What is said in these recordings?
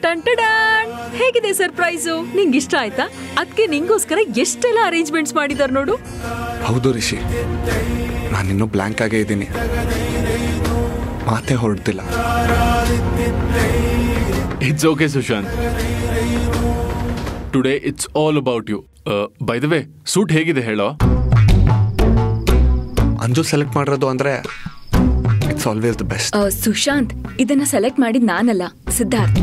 ಟಂಟಡಾನ್ ಹೇಗಿದೆ ಸರ್ಪ್ರೈಸು ನಿಂಗೆ ಇಷ್ಟ ಆಯ್ತಾ ಅದಕ್ಕೆ ನಿಂಗೋಸ್ಕರ ಎಷ್ಟೆಲ್ಲ ಅರೇಂಜ್ಮೆಂಟ್ಸ್ ಮಾಡಿದಾರ್ ನೋಡು ಹೌದು ರಿಷಿ ನಾನಿನ್ನೂ ಬ್ಲ್ಯಾಂಕ್ ಆಗೇ ಇದ್ದೀನಿ ಮಾತೇ ಹೊರಡ್ತಿಲ್ಲ it's okay Sushant today it's all about you by the way suit ಹೇಗಿದೆ ಹೇಳೋ ಅಂಜು ಸೆಲೆಕ್ಟ್ ಮಾಡಿರೋದು ಅಂದ್ರೆ ಇಟ್ಸ್ ಆಲ್ವೇಸ್ ದ ಬೆಸ್ಟ್ ಆ, ಸುಶಾಂತ್ ಇದನ್ನ ಸೆಲೆಕ್ಟ್ ಮಾಡಿದ್ ನಾನಲ್ಲ Siddharth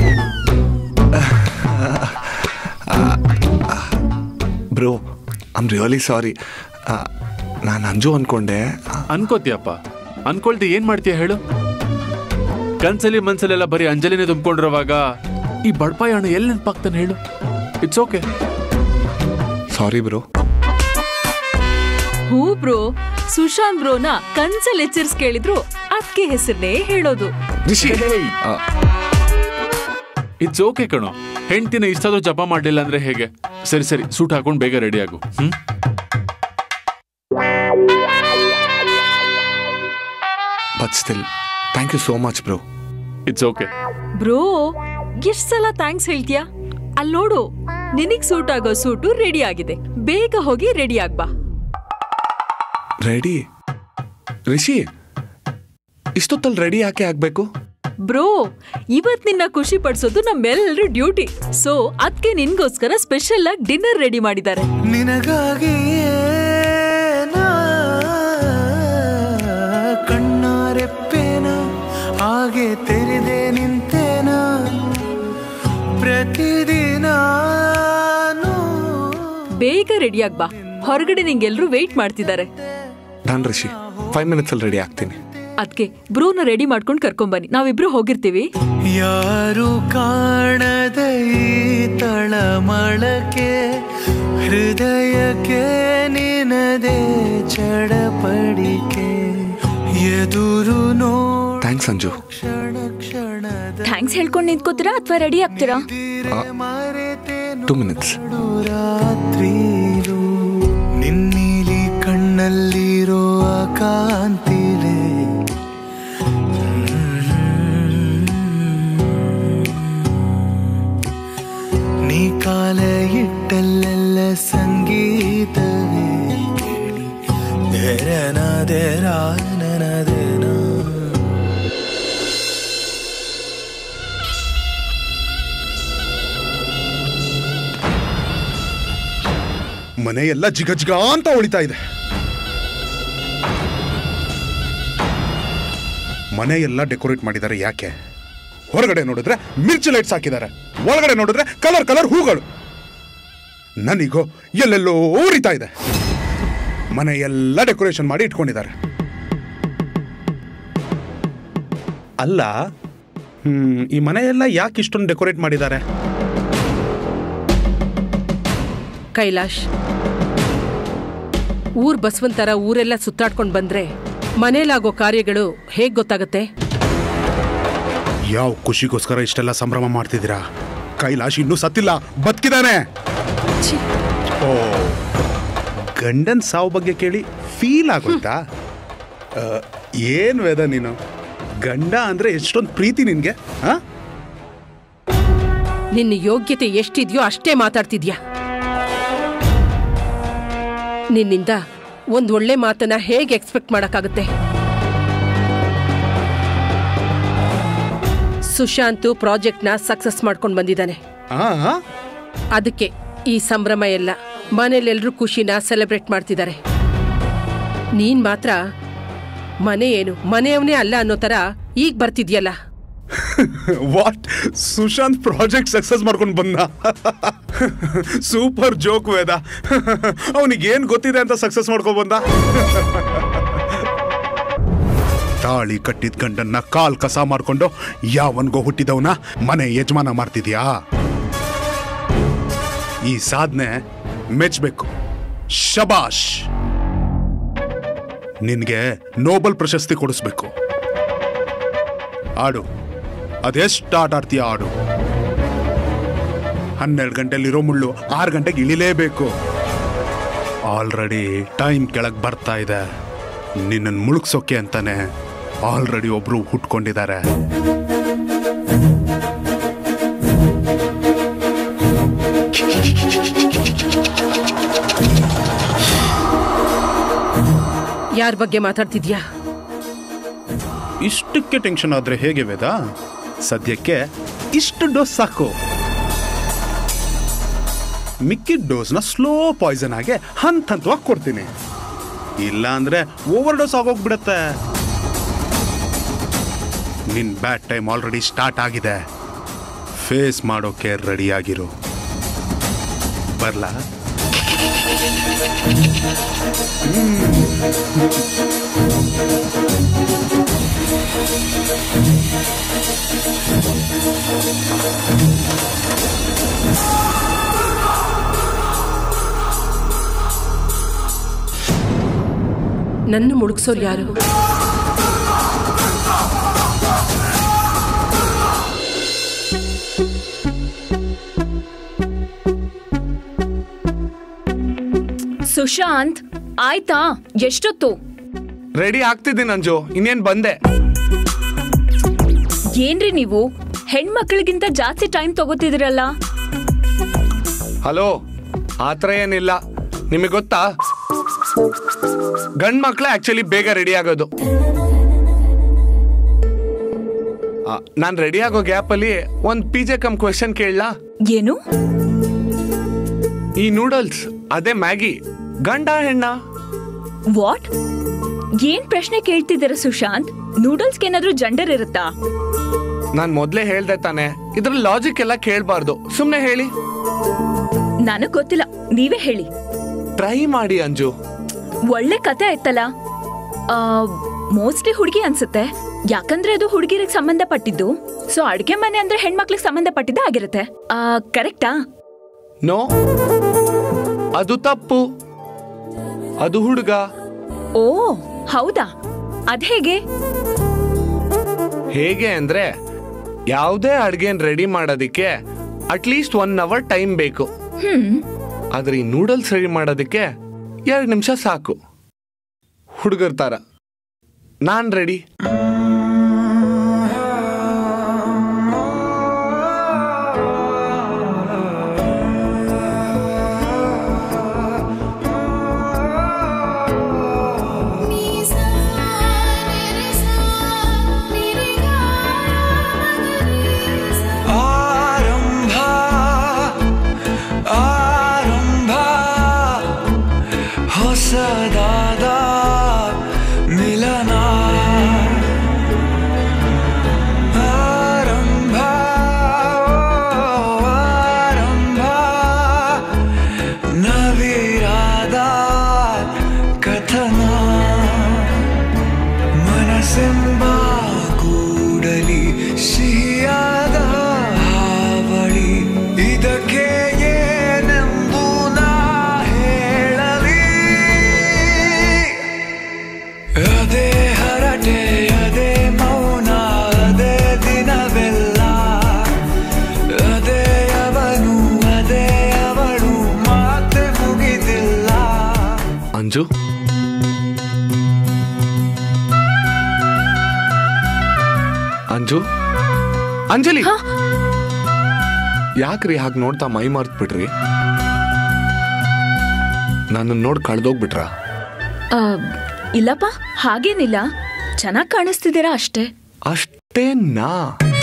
bro I'm really sorry ನಾನು ಅಂಜು ಅನ್ಕೊಂಡೆ ಅನ್ಕೋತಿಯಪ್ಪ ಅನ್ಕೊಳ್ತಿ ಏನ್ ಮಾಡ್ತೀಯ ಹೇಳು ಕನ್ಸಲ್ಲಿ ಮನ್ಸಲ್ಲೆಲ್ಲ ಬರೀ ಅಂಜಲಿನೇ ತುಂಬಿಕೊಂಡಿರುವಾಗ ಈ ಬಡಪಾಯಿ ಹಣ ಎಲ್ಲಿ ನೆನಪಾಗ್ತಾನೆ ಹೇಳು ಇಟ್ಸ್ ಓಕೆ ಸಾರಿ ಬ್ರೋ ಹೂ ಬ್ರೋ ಸುಶಾಂತ್ ಬ್ರೋನ ಕನ್ಸಲ್ ಎಚ್ಚರಿಸ್ ಕೇಳಿದ್ರು ಅದಕ್ಕೆ ಹೆಸರನ್ನೇ ಹೇಳೋದು ರಿಷಿ ಆ, ಇಟ್ಸ್ ಓಕೆ ಕಣೋ ಹೆಂಡ್ತಿನ ಇಷ್ಟಾದ್ರೂ ಜಪ ಮಾಡಲಿಲ್ಲ ಅಂದ್ರೆ ಹೇಗೆ ಸರಿ ಸರಿ ಸೂಟ್ ಹಾಕೊಂಡು ಬೇಗ ರೆಡಿ ಆಗು hmm but still thank you so much bro it's okay bro ಎಷ್ಟ್ ಸಲ ಥ್ಯಾಂಕ್ಸ್ ಹೇಳ್ತೀಯಾ ಅಲ್ಲಿ ನೋಡು ನಿನಗ್ ಸೂಟ್ ಆಗೋ ಸೂಟು ರೆಡಿ ಆಗಿದೆ ಬೇಗ ಹೋಗಿ ರೆಡಿ ಆಗ್ಬಾ ರೆಡಿ ರಿಷಿ ಇಷ್ಟೊತ್ತಲ್ಲಿ ರೆಡಿ ಯಾಕೆ ಆಗ್ಬೇಕು ಬ್ರೋ ಇವತ್ ನಿನ್ನ ಖುಷಿ ಪಡಿಸೋದು ನಮ್ಮೆಲ್ಲರ ಡ್ಯೂಟಿ ಸೊ ಅದಕ್ಕೆ ನಿನ್ಗೋಸ್ಕರ ಸ್ಪೆಷಲ್ ಆಗಿ ಡಿನ್ನರ್ ರೆಡಿ ಮಾಡಿದ್ದಾರೆ ನಿನಗಾಗಿಯೇ ನಾ ಕಣ್ಣಾರೆಪ್ಪೇನ ಹಾಗೆ ತೆರೆದೆ ನಿಂತೇನ ಪ್ರತಿದಿನ ಬೇಗ ರೆಡಿ ಆಗ್ಬಾ ಹೊರಗಡೆ ನಿಂಗೆಲ್ರು ವೆಯ್ಟ್ ಮಾಡ್ತಿದ್ದಾರೆ ನಾನು ರಿಷಿ ಫೈವ್ ಮಿನಿಟ್ಸಲ್ಲಿ ರೆಡಿ ಆಗ್ತೀನಿ ಅದಕ್ಕೆ ಬ್ರೋನ ರೆಡಿ ಮಾಡ್ಕೊಂಡು ಕರ್ಕೊಂಬನ್ನಿ ನಾವಿಬ್ರು ಹೋಗಿರ್ತೀವಿ ಯಾರು ಕಾಣದ ಈ ತಳಮಳಕೆ ಹೃದಯಕ್ಕೆ ನಿನದೇ ಚಡಪಡಿಕೆ ಎದುರು ನೋಡ ಥ್ಯಾಂಕ್ಸ್ ಅಂಜು ಕ್ಷಣ ಕ್ಷಣದ ಥ್ಯಾಂಕ್ಸ್ ಹೇಳ್ಕೊಂಡು ನಿಂತ್ಕೋತೀರಾ ಅಥವಾ ರೆಡಿ ಆಗ್ತೀರಾ ಮರೆತೇನು ಟೂ ಮಿನಿಟ್ಸ್ ರಾತ್ರಿಲು ನಿನ್ನೀಲಿ ಕಣ್ಣಲ್ಲಿರೋ ಆ ಕಾಂತಿಲೆ ನೀ ಕಾಲ ಇಟ್ಟಲ್ಲೆಲ್ಲ ಸಂಗೀತವೇ ಕೇಳಿ ತೆರನ ತೆರಾನನದೇನ ಮನೆ ಎಲ್ಲ ಜಿಗ ಜಿಗ ಅಂತ ಹೊಳಿತಾ ಇದೆ ಮನೆ ಎಲ್ಲ ಡೆಕೋರೇಟ್ ಮಾಡಿದ್ದಾರೆ ಯಾಕೆ ಹೊರಗಡೆ ನೋಡಿದ್ರೆ ಮಿರ್ಚಿ ಲೈಟ್ಸ್ ಹಾಕಿದ್ದಾರೆ ಒಳಗಡೆ ನೋಡಿದ್ರೆ ಕಲರ್ ಕಲರ್ ಹೂಗಳು ನನಗೋ ಎಲ್ಲೆಲ್ಲೋ ಉರಿತಾ ಇದೆ ಮನೆ ಎಲ್ಲ ಡೆಕೋರೇಷನ್ ಮಾಡಿ ಇಟ್ಕೊಂಡಿದ್ದಾರೆ ಅಲ್ಲ ಹ್ಮ್ ಈ ಮನೆ ಎಲ್ಲ ಯಾಕೆ ಇಷ್ಟೊಂದು ಡೆಕೋರೇಟ್ ಮಾಡಿದ್ದಾರೆ ಕೈಲಾಶ್ ಊರ್ ಬಸವಂತರ ಊರೆಲ್ಲ ಸುತ್ತಾಡ್ಕೊಂಡ್ ಬಂದ್ರೆ ಮನೇಲಾಗೋ ಕಾರ್ಯಗಳು ಹೇಗ್ ಗೊತ್ತಾಗತ್ತೆ ಯಾವ ಖುಷಿಗೋಸ್ಕರ ಇಷ್ಟೆಲ್ಲ ಸಂಭ್ರಮ ಮಾಡ್ತಿದ್ದೀರಾ ಕೈಲಾಶ್ ಇನ್ನೂ ಸತ್ತಿಲ್ಲ ಬದುಕಿದಾನೆ ಓ ಗಂಡನ್ ಸಾವು ಬಗ್ಗೆ ಕೇಳಿ ಫೀಲ್ ಆಗೋಯ್ತಾ ಆ, ಏನ್ ವೇದ ನೀನು ಗಂಡ ಅಂದ್ರೆ ಎಷ್ಟೊಂದು ಪ್ರೀತಿ ನಿನ್ಗೆ ಆ? ನಿನ್ನ ಯೋಗ್ಯತೆ ಎಷ್ಟಿದ್ಯೋ ಅಷ್ಟೇ ಮಾತಾಡ್ತಿದ್ಯಾ ನಿನ್ನಿಂದ ಒಂದ್ ಒಳ್ಳೆ ಮಾತನ್ನ ಹೇಗೆ ಎಕ್ಸ್ಪೆಕ್ಟ್ ಮಾಡಕ್ಕಾಗತ್ತೆ ಸುಶಾಂತು ಪ್ರಾಜೆಕ್ಟ್ನ ಸಕ್ಸಸ್ ಮಾಡ್ಕೊಂಡ್ ಬಂದಿದ್ದಾನೆ ಆ, ಆ? ಅದಕ್ಕೆ ಈ ಸಂಭ್ರಮ ಎಲ್ಲ ಮನೇಲೆಲ್ರೂ ಖುಷಿನ ಸೆಲೆಬ್ರೇಟ್ ಮಾಡ್ತಿದ್ದಾರೆ ನೀನ್ ಮಾತ್ರ ಮನೆ ಏನು ಮನೆಯವನೇ ಅಲ್ಲ ಅನ್ನೋ ತರ ಈಗ ಬರ್ತಿದ್ಯಲ್ಲ ವಾಟ್ ಸುಶಾಂತ್ ಪ್ರಾಜೆಕ್ಟ್ ಸಕ್ಸಸ್ ಮಾಡ್ಕೊಂಡು ಬಂದ ಸೂಪರ್ ಜೋಕ್ ವೇದ ಅವನಿಗೆ ಏನ್ ಗೊತ್ತಿದೆ ಅಂತ ಸಕ್ಸಸ್ ಮಾಡ್ಕೊಂಡ್ ಬಂದ ತಾಳಿ ಕಟ್ಟಿದ ಗಂಡನ್ನ ಕಾಲ್ ಕಸ ಮಾಡ್ಕೊಂಡು ಯಾವನ್ಗೋ ಹುಟ್ಟಿದವನ ಮನೆ ಯಜಮಾನ ಮಾಡ್ತಿದ್ಯಾ ಈ ಸಾಧನೆ ಮೆಚ್ಚಬೇಕು ಶಬಾಷ್ ನಿನ್ಗೆ ನೋಬಲ್ ಪ್ರಶಸ್ತಿ ಕೊಡಿಸ್ಬೇಕು ಆಡು ಅದೆಷ್ಟು ಆಟ ಆಡ್ತೀಯ ಆಡು ಹನ್ನೆರಡು ಗಂಟೆಲಿರೋ ಮುಳ್ಳು ಆರು ಗಂಟೆಗೆ ಇಳಿಲೇಬೇಕು ಆಲ್ರೆಡಿ ಟೈಮ್ ಕೆಳಗೆ ಬರ್ತಾ ಇದೆ ನಿನ್ನನ್ನು ಮುಳುಗ್ಸೋಕೆ ಅಂತಾನೆ ಆಲ್ರೆಡಿ ಒಬ್ರು ಹುಟ್ಕೊಂಡಿದ್ದಾರೆ ಯಾರ ಬಗ್ಗೆ ಮಾತಾಡ್ತಿದ್ಯಾ ಇಷ್ಟಕ್ಕೆ ಟೆನ್ಷನ್ ಆದ್ರೆ ಹೇಗೆ ವೇದ ಸದ್ಯಕ್ಕೆ ಇಷ್ಟು ಡೋಸ್ ಸಾಕು ಮಿಕ್ಕಿದ ಡೋಸ್ನ ಸ್ಲೋ ಪಾಯ್ಸನ್ ಆಗಿ ಹಂತ ಹಂತವಾಗಿ ಕೊಡ್ತೀನಿ ಇಲ್ಲ ಅಂದ್ರೆ ಓವರ್ ಡೋಸ್ ಆಗೋಗ್ಬಿಡತ್ತೆ ನಿನ್ ಬ್ಯಾಡ್ ಟೈಮ್ ಆಲ್ರೆಡಿ ಸ್ಟಾರ್ಟ್ ಆಗಿದೆ ಫೇಸ್ ಮಾಡೋಕೆ ರೆಡಿ ಆಗಿರು ಬರ್ಲಾ ನನ್ನ ಮುಳುಗ್ಸೋರು ಯಾರು ಸುಶಾಂತ್ ಆಯ್ತಾ ಎಷ್ಟೊತ್ತು ರೆಡಿ ಆಗ್ತಿದ್ದೀನಿ ಅಂಜು ಇನ್ನೇನ್ ಬಂದೆ ಏನ್ರಿ ನೀವು ಹೆಣ್ಮಕ್ಳಿಗಿಂತ ಜಾಸ್ತಿ ಟೈಮ್ ತಗೋತಿದಿರಲ್ಲ ಹಲೋ ಆತರ ಏನಿಲ್ಲ ನಿಮಗೆ ಗೊತ್ತಾ ಗಂಡ್ ಮಕ್ಳೇ ಆಕ್ಚುಲಿ ಬೇಗ ರೆಡಿ ಆಗೋದು ನಾನು ರೆಡಿ ಆಗೋ ಗ್ಯಾಪಲ್ಲಿ ಒಂದು ಪಿ ಜೆ ಕಮ್ ಕ್ವೆಶನ್ ಕೇಳಲಾ ಏನು ಈ ನೂಡಲ್ಸ್ ಅದೇ ಮ್ಯಾಗಿ ಗಂಡ ಹೆಣ್ಣ ವಾಟ್ ಏನ್ ಪ್ರಶ್ನೆ ಕೇಳ್ತಿದ್ದೀರ ಸುಶಾಂತ್ ನೂಡಲ್ಸ್ಗೆ ಏನಾದ್ರೂ ಜಂಡರ್ ಇರುತ್ತಾ ನಾನು ಮೊದಲೇ ಹೇಳ್ದೆ ತಾನೆ ಇದ್ರ ಲಾಜಿಕ್ ಎಲ್ಲ ಕೇಳಬಾರ್ದು ಸುಮ್ಮನೆ ಹೇಳಿ ನನಗ್ ಗೊತ್ತಿಲ್ಲ ನೀವೇ ಹೇಳಿ ಟ್ರೈ ಮಾಡಿ ಅಂಜು ಒಳ್ಳೆ ಕತೆ ಆಯ್ತಲ್ಲ ಮೋಸ್ಟ್ಲಿ ಹುಡುಗಿ ಅನ್ಸುತ್ತೆ ಯಾಕಂದ್ರೆ ಅದು ಹುಡುಗಿರಿಗೆ ಸಂಬಂಧಪಟ್ಟಿದ್ದು ಸೊ ಅಡ್ಗೆ ಮನೆ ಅಂದ್ರೆ ಹೆಣ್ಮಕ್ಳಿಗೆ ಸಂಬಂಧಪಟ್ಟಿದ್ದೇ ಆಗಿರುತ್ತೆ ಕರೆಕ್ಟಾ ನೋ ಅದು ತಪ್ಪು ಅದು ಹುಡುಗ ಓ ಹೌದಾ ಅದ್ ಹೇಗೆ ಹೇಗೆ ಅಂದ್ರೆ ಯಾವುದೇ ಅಡ್ಗೆನ್ ರೆಡಿ ಮಾಡೋದಕ್ಕೆ ಅಟ್ಲೀಸ್ಟ್ ಒನ್ ಅವರ್ ಟೈಮ್ ಬೇಕು ಹ್ಮ್ ಆದ್ರೆ ಈ ನೂಡಲ್ಸ್ ರೆಡಿ ಮಾಡೋದಕ್ಕೆ ಎರಡು ನಿಮಿಷ ಸಾಕು ಹುಡುಗರ ತರ ನಾನ್ ರೆಡಿ ಆರಂಭ ಆರಂಭ ಹೊಸದಾದ ಮಿಲನ ಆರಂಭ ಆರಂಭ ನವಿರಾದ ಕಥನ ಮನಸ್ಸೆಂಬ ಕೂಡಲಿ ಸಿಹಿಯಾದ ಹಾವಳಿ ಇದಕ್ಕೆ ಏನೆಂದು ನಾ ಹೇಳಲಿ ಅದೇ ಹರಟೆ ಅದೇ ಮೌನ ಅದೇ ದಿನವೆಲ್ಲ ಅದೇ ಅವನು ಅದೇ ಅವಳು ಮಾತೆ ಮುಗಿದಿಲ್ಲ ಅಂಜು ಅಂಜು ಅಂಜಲಿ ಯಾಕ್ರಿ ಹಾಗೆ ನೋಡ್ತಾ ಮೈ ಮರ್ತ್ ಬಿಟ್ರಿ ನನ್ನ ನೋಡಿ ಕಳ್ದೋಗ್ಬಿಟ್ರಾ ಆ, ಇಲ್ಲಪ್ಪ ಹಾಗೇನಿಲ್ಲ ಚೆನ್ನಾಗ್ ಕಾಣಿಸ್ತಿದ್ದೀರಾ ಅಷ್ಟೇ ಅಷ್ಟೇ ನಾ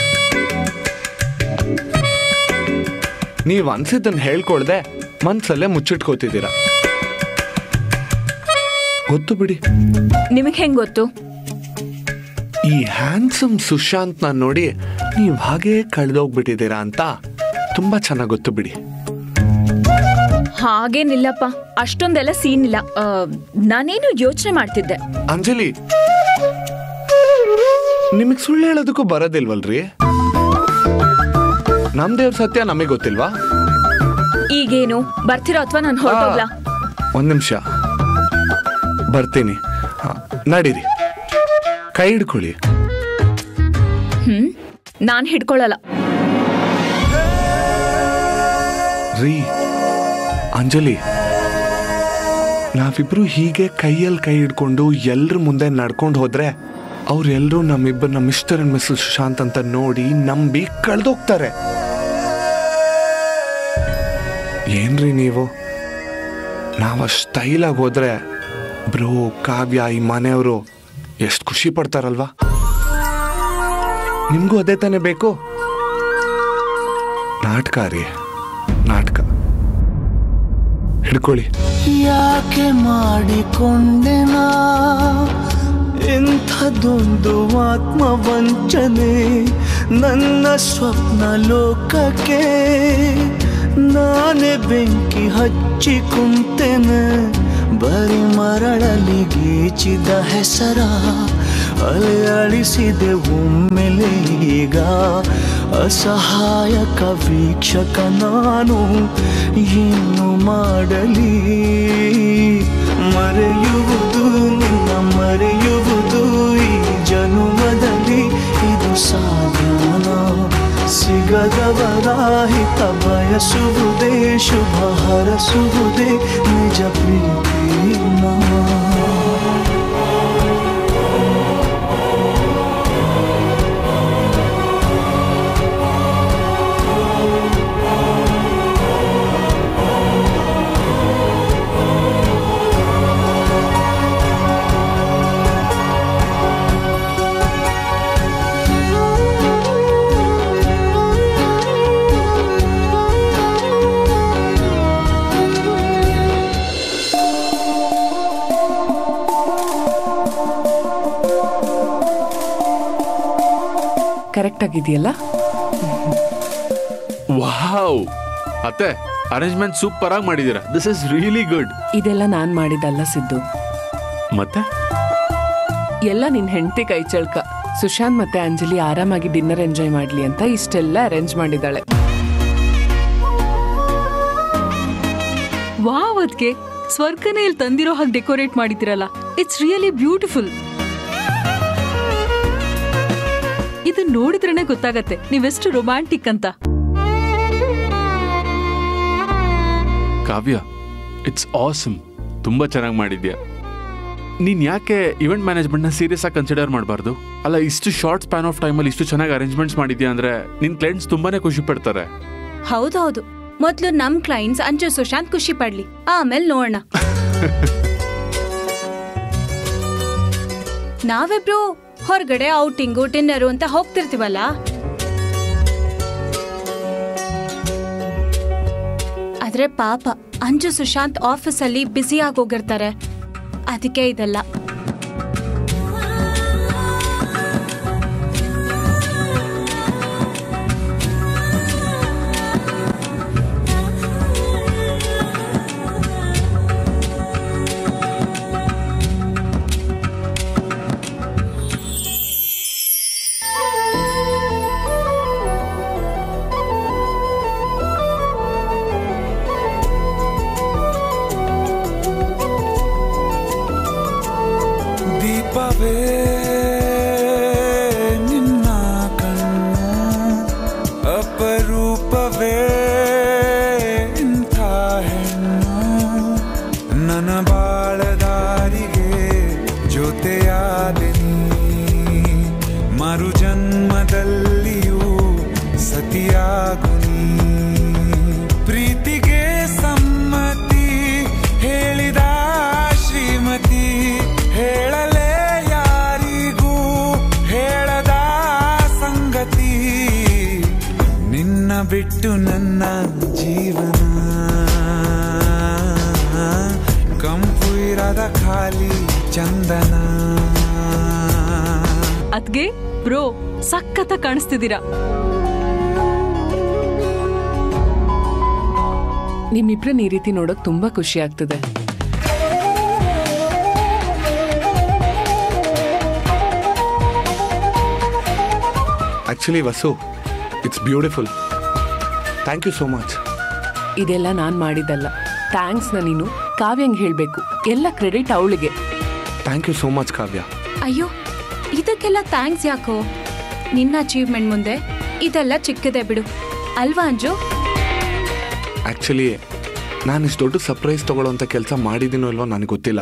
ನೀವ್ ಅನ್ಸಿದ್ದನ್ ಹೇಳ್ಕೊಳ್ದೆ ಮನ್ಸಲ್ಲೇ ಮುಚ್ಚಿಟ್ಕೋತಿದ್ದೀರ ಗೊತ್ತು ಬಿಡಿ ನಿಮಗ್ ಹೆಂಗ್ ಗೊತ್ತು ಈ ಹ್ಯಾಂಡ್ಸಮ್ ಸುಶಾಂತ್ ನೋಡಿ ನೀವ್ ಹಾಗೇ ಕಳೆದೋಗ್ಬಿಟ್ಟಿದ್ದೀರಾ ಅಂತ ತುಂಬಾ ಚೆನ್ನಾಗ್ ಗೊತ್ತು ಬಿಡಿ ಹಾಗೇನಿಲ್ಲಪ್ಪ ಅಷ್ಟೊಂದೆಲ್ಲ ಸೀನ್ ಇಲ್ಲ ಆ, ನಾನೇನು ಯೋಚನೆ ಮಾಡ್ತಿದ್ದೆ ಅಂಜಲಿ ನಿಮಗ್ ಸುಳ್ಳು ಹೇಳೋದಕ್ಕೂ ಬರೋದಿಲ್ವಲ್ರಿ ನಮ್ ದೇವ್ರ ಸತ್ಯ ನಮಗೆ ಗೊತ್ತಿಲ್ವಾ ಈಗೇನು ಬರ್ತಿರೋ ಅಥವಾ ನಾನು ಹೊರಟೋಗ್ಲಾ ಒಂದ್ ನಿಮಿಷ ಬರ್ತೀನಿ ಹ, ನಡೀರಿ ಕೈ ಹಿಡ್ಕೊಳ್ಳಿ ಹ್ಮ್ ನಾನ್ ಹಿಡ್ಕೊಳಲ್ಲ ರೀ ಅಂಜಲಿ ನಾವಿಬ್ರು ಹೀಗೆ ಕೈಯಲ್ಲಿ ಕೈ ಹಿಡ್ಕೊಂಡು ಎಲ್ರ ಮುಂದೆ ನಡ್ಕೊಂಡು ಹೋದ್ರೆ ಅವ್ರೆಲ್ರೂ ನಮ್ಮಿಬ್ಬರನ್ನ ಮಿಸ್ಟರ್ ಅಂಡ್ ಮಿಸ್ಟರ್ ಸುಶಾಂತ್ ಅಂತ ನೋಡಿ ನಂಬಿ ಕಳ್ದೋಗ್ತಾರೆ ಏನ್ರಿ ನೀವು ನಾವ ಸ್ಟೈಲಾಗಿ ಹೋದ್ರೆ ಬ್ರೋ ಕಾವ್ಯ ಈ ಮನೆಯವರು ಎಷ್ಟು ಖುಷಿ ಪಡ್ತಾರಲ್ವಾ ನಿಮ್ಗೂ ಅದೇ ತಾನೇ ಬೇಕು ನಾಟಕ ರೀ ನಾಟಕ ಹಿಡ್ಕೊಳ್ಳಿ ಯಾಕೆ ಮಾಡಿಕೊಂಡೆನಾ ಇಂಥದ್ದೊಂದು ಆತ್ಮವಂಚನೆ ನನ್ನ ಸ್ವಪ್ನ ಲೋಕಕ್ಕೆ ನಾನೇ ಬೆಂಕಿ ಹಚ್ಚಿ ಕುಂತೆನೆ ಬರಿ ಮರಳಲಿ ಗೀಚಿದ ಹೆಸರ ಅಲೆ ಅಳಿಸಿದೆ ಒಮ್ಮೆಲೆ ಈಗ ಅಸಹಾಯಕ ವೀಕ್ಷಕ ನಾನು ಏನು ಮಾಡಲಿ ಮರೆಯುವುದು ನಿನ್ನ ಮರೆಯುವುದು ಈ ಜನುಮದಲ್ಲಿ ಇದು ಸಾಧ್ಯನ ಸಿಗದವರ ಹಿತ ಬಯಸುವುದೇ ಶುಭ ಹರಸುವುದೇ ನಿಜ ಪ್ರೀತಿನ ಕರೆಕ್ಟ್ ಆಗಿದೆಯಲ್ಲ ವಾವ್ ಅತ್ತೆ ಅರೇಂಜ್ಮೆಂಟ್ ಸೂಪರ್ ಆಗಿ ಮಾಡಿದೀರಾ ದಿಸ್ ಇಸ್ ರಿಯಲಿ ಗುಡ್ ಇದೆಲ್ಲ ನಾನ್ ಮಾಡಿದಲ್ಲ ಸಿದ್ದು ಮತ್ತೆ ಎಲ್ಲ ನಿನ್ ಹೆಂಡತಿ ಕೈ ಚಳ್ಕ ಸುಶಾಂತ್ ಮತ್ತೆ ಅಂಜಲಿ ಆರಾಮಾಗಿ ಡಿನ್ನರ್ ಎಂಜಾಯ್ ಮಾಡ್ಲಿ ಅಂತ ಇಷ್ಟೆಲ್ಲ ಅರೇಂಜ್ ಮಾಡಿದಾಳೆ ವಾವ್ ಅದ್ಕೆ ಸ್ವರ್ಗನೇ ಇಲ್ಲಿ ತಂದಿರೋ ಹಾಗೆ ಡೆಕೋರೇಟ್ ಮಾಡಿದಿರಲ್ಲ ಇಟ್ಸ್ ರಿಯಲಿ ಬ್ಯೂಟಿಫುಲ್ ಇದು ನೋಡಿದ್ರೇನೆ ಗೊತ್ತಾಗತ್ತೆ ನೀವೆಷ್ಟು ರೊಮ್ಯಾಂಟಿಕ್ ಅಂತ ಕಾವ್ಯ ಇಟ್ಸ್ ಆಸಮ್ ತುಂಬಾ ಚೆನ್ನಾಗಿ ಮಾಡಿದ್ಯಾ ನೀನ್ ಯಾಕೆ ಇವೆಂಟ್ ಮ್ಯಾನೇಜ್ಮೆಂಟ್ನ ಸೀರಿಯಸ್ ಆಗಿ ಕನ್ಸಿಡರ್ ಮಾಡಬಾರ್ದು ಅಲ್ಲ ಇಷ್ಟು ಶಾರ್ಟ್ ಸ್ಪ್ಯಾನ್ ಆಫ್ ಟೈಮಲ್ಲಿ ಇಷ್ಟು ಚೆನ್ನಾಗಿ ಅರೇಂಜ್ಮೆಂಟ್ಸ್ ಮಾಡಿದ್ಯಾ ಅಂದ್ರೆ ನಿನ್ ಕ್ಲೈಂಟ್ಸ್ ತುಂಬಾನೇ ಖುಷಿ ಪಡ್ತಾರೆ ಹೌದೌದು ಮೊದ್ಲು ನಮ್ ಕ್ಲೈಂಟ್ಸ್ ಅಂಚು ಸುಶಾಂತ್ ಖುಷಿ ಪಡ್ಲಿ ಆಮೇಲೆ ನೋಡೋಣ ನಾವಿಬ್ರು ಹೊರಗಡೆ ಔಟಿಂಗು ಡಿನ್ನರು ಅಂತ ಹೋಗ್ತಿರ್ತೀವಲ್ಲ ಆದ್ರೆ ಪಾಪ ಅಂಜು ಸುಶಾಂತ್ ಆಫೀಸಲ್ಲಿ ಬ್ಯುಸಿ ಆಗೋಗಿರ್ತಾರೆ ಅದಕ್ಕೆ ಇದೆಲ್ಲ ದೀಪವೇ ನಿನ್ನ ಕಣ್ಣು ಅಪರೂಪವೇ ಇಂಥ ಹೆಣ್ಣು ನನ್ನ ಬಾಳದಾರಿಗೆ ಜೊತೆಯಾದೆ ನೀ ಮರು ಜನ್ಮದಲ್ಲಿಯೂ ಸತಿಯಾಗು ನೀ ಪ್ರೀತಿಗೆ ಸಮ್ಮತಿ ಹೇಳಿದ ಶ್ರೀಮತಿ ಹೇಳಲೇ ಯಾರಿಗೂ ಹೇಳದ ಸಂಗತಿ ನಿನ್ನ ಬಿಟ್ಟು ನನ್ನ ಜೀವನ ಕಂಪು ಇರದ ಖಾಲಿ ಚಂದನ ಅದ್ಗೆ ಬ್ರೋ ಸಖತ್ತ ಕಾಣಿಸ್ತಿದ್ದೀರಾ ನಿಮ್ಮಿಬ್ರನ್ನ ಈ ರೀತಿ ನೋಡೋಕ್ ತುಂಬಾ ಖುಷಿ ಆಗ್ತದೆ actually Vasu it's beautiful thank you so much ಇದೆಲ್ಲ ನಾನ್ ಮಾಡಿದ್ದಲ್ಲ ಥ್ಯಾಂಕ್ಸ್ ನ ನೀನು ಕಾವ್ಯಂಗ್ ಹೇಳ್ಬೇಕು ಎಲ್ಲ ಕ್ರೆಡಿಟ್ ಅವಳಿಗೆ thank you so much Kavya ಅಯ್ಯೋ ಇದಕ್ಕೆಲ್ಲ ಥ್ಯಾಂಕ್ಸ್ ಯಾಕೋ ನಿನ್ನ ಅಚೀವ್ಮೆಂಟ್ ಮುಂದೆ ಇದೆಲ್ಲ ಚಿಕ್ಕದೆ ಬಿಡು ಅಲ್ವಾ ಅಂಜು ಆ್ಯಕ್ಚುಲಿ ನಾನು ಇಷ್ಟು ದೊಡ್ಡ ಸರ್ಪ್ರೈಸ್ ತಗೊಳ್ಳೋಂಥ ಕೆಲಸ ಮಾಡಿದ್ದೀನೋ ಇಲ್ವೋ ನನಗೆ ಗೊತ್ತಿಲ್ಲ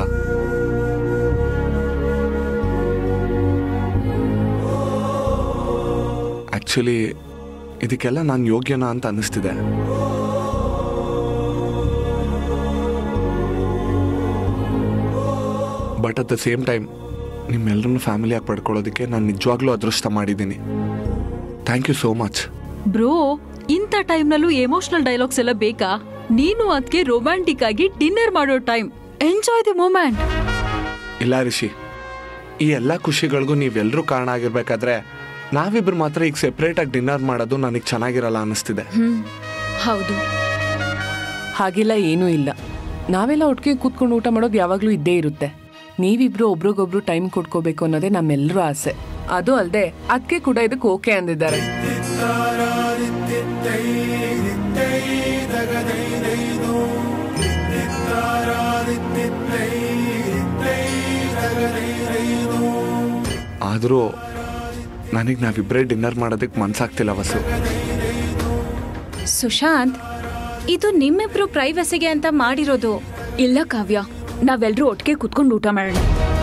ಆ್ಯಕ್ಚುಲಿ ಇದಕ್ಕೆಲ್ಲ ನಾನು ಯೋಗ್ಯನಾ ಅಂತ ಅನ್ನಿಸ್ತಿದೆ but at the same time ನಿಮ್ಮೆಲ್ಲರನ್ನು ಫ್ಯಾಮಿಲಿಯಾಗಿ ಪಡ್ಕೊಳ್ಳೋದಕ್ಕೆ ನಾನು ನಿಜವಾಗ್ಲೂ ಅದೃಷ್ಟ ಮಾಡಿದ್ದೀನಿ thank you so much bro ಇಂಥ ಟೈಮ್ನಲ್ಲೂ ಎಮೋಷನಲ್ ಡೈಲಾಗ್ಸ್ ಎಲ್ಲ ಬೇಕಾ ನೀನು ಅದಕ್ಕೆ ರೊಮ್ಯಾಂಟಿಕ್ ಆಗಿ ಡಿನ್ನರ್ ಮಾಡೋ ಟೈಮ್ ಎಂಜಾಯ್ ದಿ ಮೂಮೆಂಟ್ ಇಲ್ಲ ರಿಷಿ ಈ ಎಲ್ಲ ಖುಷಿಗಳಿಗೂ ನೀವೆಲ್ಲರೂ ಕಾರಣ ಆಗಿರ್ಬೇಕಾದ್ರೆ ನಾವಿಬ್ರು ಮಾತ್ರ ಈಗ ಸೆಪ್ರೇಟಾಗಿ ಡಿನ್ನರ್ ಮಾಡೋದು ನನಗೆ ಚೆನ್ನಾಗಿರಲ್ಲ ಅನ್ನಿಸ್ತಿದೆ ಹ್ಮ್ ಹೌದು ಹಾಗೆಲ್ಲ ಏನೂ ಇಲ್ಲ ನಾವೆಲ್ಲ ಒಟ್ಟಿಗೆ ಕೂತ್ಕೊಂಡು ಊಟ ಮಾಡೋದು ಯಾವಾಗಲೂ ಇದ್ದೇ ಇರುತ್ತೆ ನೀವಿಬ್ರು ಒಬ್ರಿಗೊಬ್ರು ಟೈಮ್ ಕೊಡ್ಕೋಬೇಕು ಅನ್ನೋದೇ ನಮ್ಮೆಲ್ಲರೂ ಆಸೆ ಅದು ಅಲ್ಲದೆ ಅದಕ್ಕೆ ಕೂಡ ಇದಕ್ಕೆ ಓಕೆ ಅಂದಿದ್ದಾರೆ ಆದರೂ ನನಗೆ ನಾವಿಬ್ಬರೇ ಡಿನ್ನರ್ ಮಾಡೋದಕ್ಕೆ ಮನ್ಸಾಗ್ತಿಲ್ಲ ವಸು ಸುಶಾಂತ್ ಇದು ನಿಮ್ಮಿಬ್ರು ಪ್ರೈವಸಿಗೆ ಅಂತ ಮಾಡಿರೋದು ಇಲ್ಲ ಕಾವ್ಯ ನಾವೆಲ್ಲರೂ ಒಟ್ಟಿಗೆ ಕೂತ್ಕೊಂಡು ಊಟ ಮಾಡೋಣ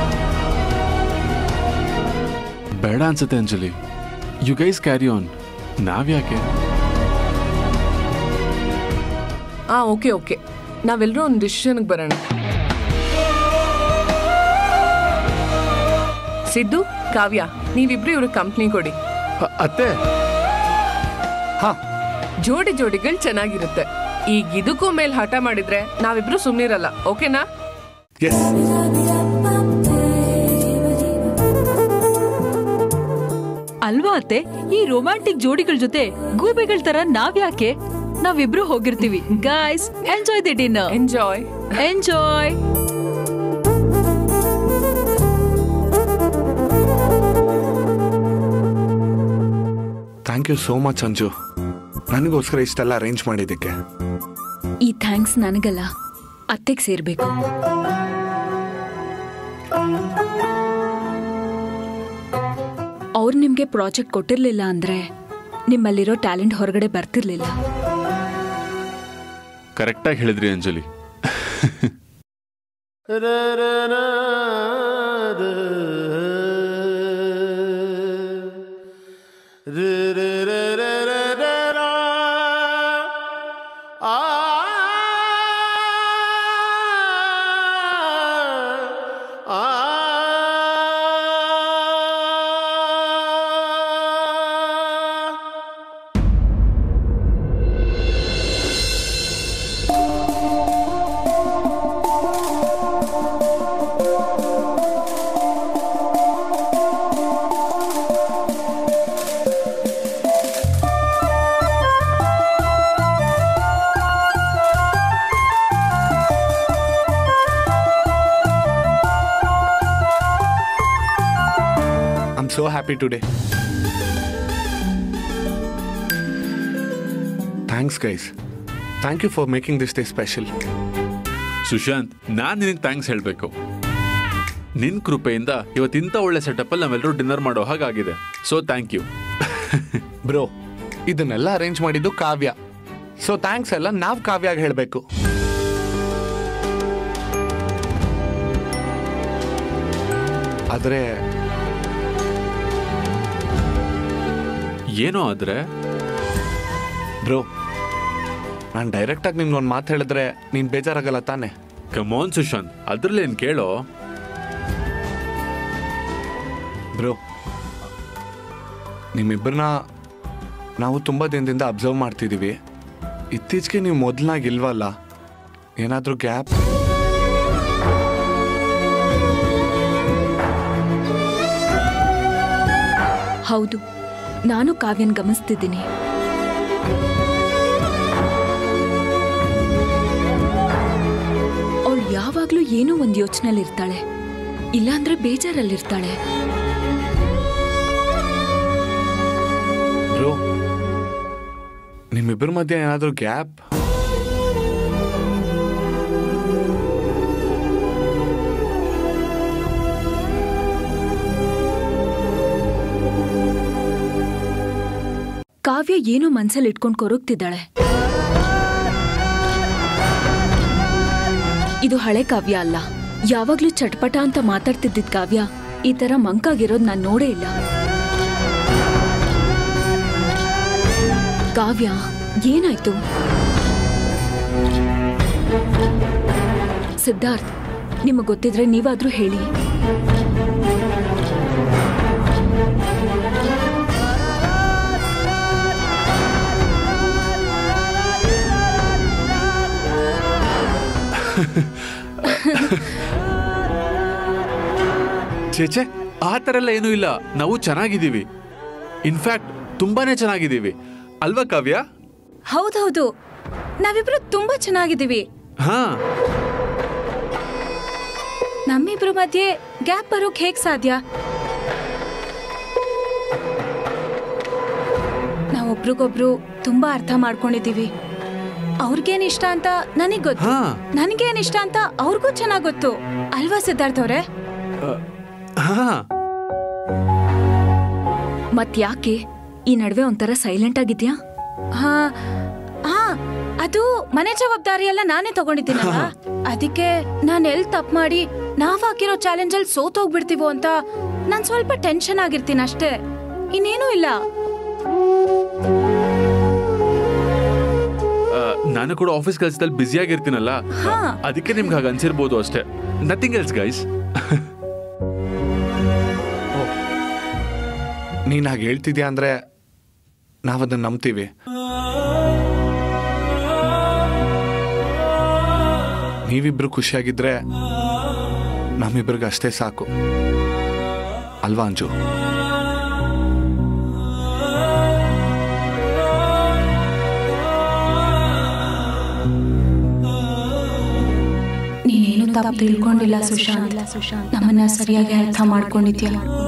ಬೇಡ ಅನ್ಸುತ್ತೆ Anjali you guys carry on ನಾವ್ಯಾಕೆ ಆ ಓಕೆ ಓಕೆ ನಾವೆಲ್ಲರೂ ಒಂದು ಡಿಸಿಷನ್ಗೆ ಬರೋಣ ಸಿದ್ದು ಕಾವ್ಯ ನೀವಿಬ್ರು ಇವ್ರಿಗೆ ಕಂಪ್ನಿ ಕೊಡಿ ಅತ್ತೆ ಹಾ ಜೋಡಿ ಜೋಡಿಗಳು ಚೆನ್ನಾಗಿರುತ್ತೆ ಈಗ ಇದಕ್ಕೂ ಮೇಲೆ ಹಠ ಮಾಡಿದ್ರೆ ನಾವಿಬ್ರು ಸುಮ್ಮನಿರಲ್ಲ ಓಕೆನಾ ಎಸ್ ಅಲ್ವಾ ಅತ್ತೆ ಈ ರೊಮ್ಯಾಂಟಿಕ್ ಜೋಡಿಗಳ ಜೊತೆ ಗೂಬೆಗಳ ತರ ನಾವ್ಯಾಕೆ ನಾವಿಬ್ರು ಹೋಗಿರ್ತೀವಿ guys enjoy the dinner enjoy enjoy thank you so much Anju ನನಗೋಸ್ಕರ ಇಷ್ಟೆಲ್ಲ ಅರೇಂಜ್ ಮಾಡಿದ್ದಕ್ಕೆ ಈ ಥ್ಯಾಂಕ್ಸ್ ನನಗಲ್ಲ ಅತ್ತೆಗೆ ಸೇರ್ಬೇಕು ಅವ್ರು ನಿಮ್ಗೆ ಪ್ರಾಜೆಕ್ಟ್ ಕೊಟ್ಟಿರ್ಲಿಲ್ಲ ಅಂದ್ರೆ ನಿಮ್ಮಲ್ಲಿರೋ ಟ್ಯಾಲೆಂಟ್ ಹೊರಗಡೆ ಬರ್ತಿರ್ಲಿಲ್ಲ ಕರೆಕ್ಟಾಗಿ ಹೇಳಿದ್ರಿ Anjali I am so happy today thanks guys thank you for making this day special Sushant ನಾನ್ ನಿನಗೆ ಥ್ಯಾಂಕ್ಸ್ ಹೇಳಬೇಕು ನಿನ್ ಕೃಪೆಯಿಂದ ಇವತ್ತಿಂತ ಒಳ್ಳೆ ಸೆಟಪ್ಪಲ್ಲಿ ನಾವೆಲ್ಲರೂ ಡಿನ್ನರ್ ಮಾಡೋ ಹಾಗಾಗಿದೆ ಸೊ ಥ್ಯಾಂಕ್ ಯು ಬ್ರೋ ಇದನ್ನೆಲ್ಲ ಅರೇಂಜ್ ಮಾಡಿದ್ದು ಕಾವ್ಯ ಸೊ ಥ್ಯಾಂಕ್ಸ್ ಎಲ್ಲ ನಾವು ಕಾವ್ಯಾಗ ಹೇಳಬೇಕು ಆದರೆ ಏನೋ ಆದ್ರೆ ಬ್ರೋ ನಾನು ಡೈರೆಕ್ಟಾಗಿ ನಿನ್ಗೆ ಒಂದು ಮಾತು ಹೇಳಿದ್ರೆ ನೀನು ಬೇಜಾರಾಗಲ್ಲ ತಾನೆ ಕಮೋನ್ ಸುಶಾಂತ್ ಅದ್ರಲ್ಲಿ ಏನ್ ಕೇಳೋ ಬ್ರೋ ನಿಮ್ಮಿಬ್ಬರನ್ನ ನಾವು ತುಂಬ ದಿನದಿಂದ ಅಬ್ಸರ್ವ್ ಮಾಡ್ತಿದ್ದೀವಿ ಇತ್ತೀಚೆಗೆ ನೀವು ಮೊದಲಾಗಿ ಇಲ್ವಲ್ಲ ಏನಾದರೂ ಗ್ಯಾಪ್ ಹೌದು ನಾನು ಕಾವ್ಯನ್ ಗಮನಿಸ್ತಿದ್ದೀನಿ ಅವಳು ಯಾವಾಗ್ಲೂ ಏನೋ ಒಂದು ಯೋಚನೆಯಲ್ಲಿ ಇರ್ತಾಳೆ ಇಲ್ಲಾಂದ್ರೆ ಬೇಜಾರಲ್ಲಿರ್ತಾಳೆ ಬ್ರೋ ನಿಮ್ಮಿಬ್ಬರ ಮಧ್ಯೆ ಏನಾದರೂ ಗ್ಯಾಪ್ ಕಾವ್ಯ ಏನೋ ಮನ್ಸಲ್ಲಿ ಇಟ್ಕೊಂಡು ಕೊರಗ್ತಿದ್ದಾಳೆ ಇದು ಹಳೆ ಕಾವ್ಯ ಅಲ್ಲ ಯಾವಾಗ್ಲೂ ಚಟ್ಪಟ ಅಂತ ಮಾತಾಡ್ತಿದ್ದಿದ್ ಕಾವ್ಯ ಈ ತರ ಮಂಕಾಗಿರೋದ್ ನಾನ್ ನೋಡೇ ಇಲ್ಲ ಕಾವ್ಯ ಏನಾಯ್ತು ಸಿದ್ಧಾರ್ಥ್ ನಿಮಗೆ ಗೊತ್ತಿದ್ರೆ ನೀವಾದ್ರೂ ಹೇಳಿ ಚೇಚೆ ಆ ಥರ ಎಲ್ಲ ಏನೂ ಇಲ್ಲ ನಾವು ಚೆನ್ನಾಗಿದ್ದೀವಿ ಇನ್ಫ್ಯಾಕ್ಟ್ ತುಂಬಾನೇ ಚೆನ್ನಾಗಿದ್ದೀವಿ ಅಲ್ವಾ ಕಾವ್ಯ ಹೌದೌದು ನಾವಿಬ್ರು ತುಂಬಾ ಚೆನ್ನಾಗಿದ್ದೀವಿ ಹಾ ನಮ್ಮಿಬ್ರು ಮಧ್ಯೆ ಗ್ಯಾಪ್ ಬರೋಕ್ ಹೇಗ್ ಸಾಧ್ಯ ನಾವೊಬ್ರಿಗೊಬ್ರು ತುಂಬಾ ಅರ್ಥ ಮಾಡ್ಕೊಂಡಿದೀವಿ ಅವ್ರಿಗೇನ್ ಇಷ್ಟ ಅಂತ ನನಗ್ ಗೊತ್ತು ಹಾ. ನನ್ಗೇನ್ ಇಷ್ಟ ಅಂತ ಅವ್ರಿಗೂ ಚೆನ್ನಾಗ್ ಗೊತ್ತು ಅಲ್ವಾ ಸಿದ್ಧಾರ್ಥ ಅವ್ರೆ ಹಾ ಮತ್ ಯಾಕೆ ಈ ನಡುವೆ ಒಂಥರ ಸೈಲೆಂಟ್ ಆಗಿದ್ಯಾ ಹಾ ಹಾ ಅದು ಮನೆ ಜವಾಬ್ದಾರಿ ಎಲ್ಲ ನಾನೇ ತಗೊಂಡಿದ್ದೀನಲ್ಲ ಅದಕ್ಕೆ ನಾನ್ ಎಲ್ ತಪ್ಪು ಮಾಡಿ ನಾವ್ ಹಾಕಿರೋ ಚಾಲೆಂಜ್ ಅಲ್ಲಿ ಸೋತೋಗ್ಬಿಡ್ತೀವೋ ಅಂತ ನಾನ್ ಸ್ವಲ್ಪ ಟೆನ್ಷನ್ ಆಗಿರ್ತೀನಿ ಅಷ್ಟೇ ಇನ್ನೇನೂ ಇಲ್ಲ ಆ, ನಾನು ಕೂಡ ಆಫೀಸ್ ಕೆಲಸದಲ್ಲಿ ಬ್ಯುಸಿ ಆಗಿರ್ತೀನಲ್ಲ ಹಾ. ಅದಕ್ಕೆ ನಿಮ್ಗೆ ಹಾಗೆ ಅನ್ಸಿರ್ಬೋದು ಅಷ್ಟೇ ನಥಿಂಗ್ ಎಲ್ಸ್ ಗೈಸ್ ನೀನ್ ಹಾಗೆ ಹೇಳ್ತಿದ್ಯಾ ಅಂದ್ರೆ ನಾವದನ್ನ ನಂಬ್ತೀವಿ ನೀವಿಬ್ರು ಖುಷಿಯಾಗಿದ್ರೆ ನಮ್ಮಿಬ್ರಿಗೆ ಅಷ್ಟೇ ಸಾಕು ಅಲ್ವಾ ಅಂಜು ನೀನೇನು ತಪ್ಪು ತಿಳ್ಕೊಂಡಿಲ್ಲ ಸುಶಾಂತ್ ನಮ್ಮನ್ನ ಸರಿಯಾಗಿ ಅರ್ಥ ಮಾಡ್ಕೊಂಡಿದ್ಯಾ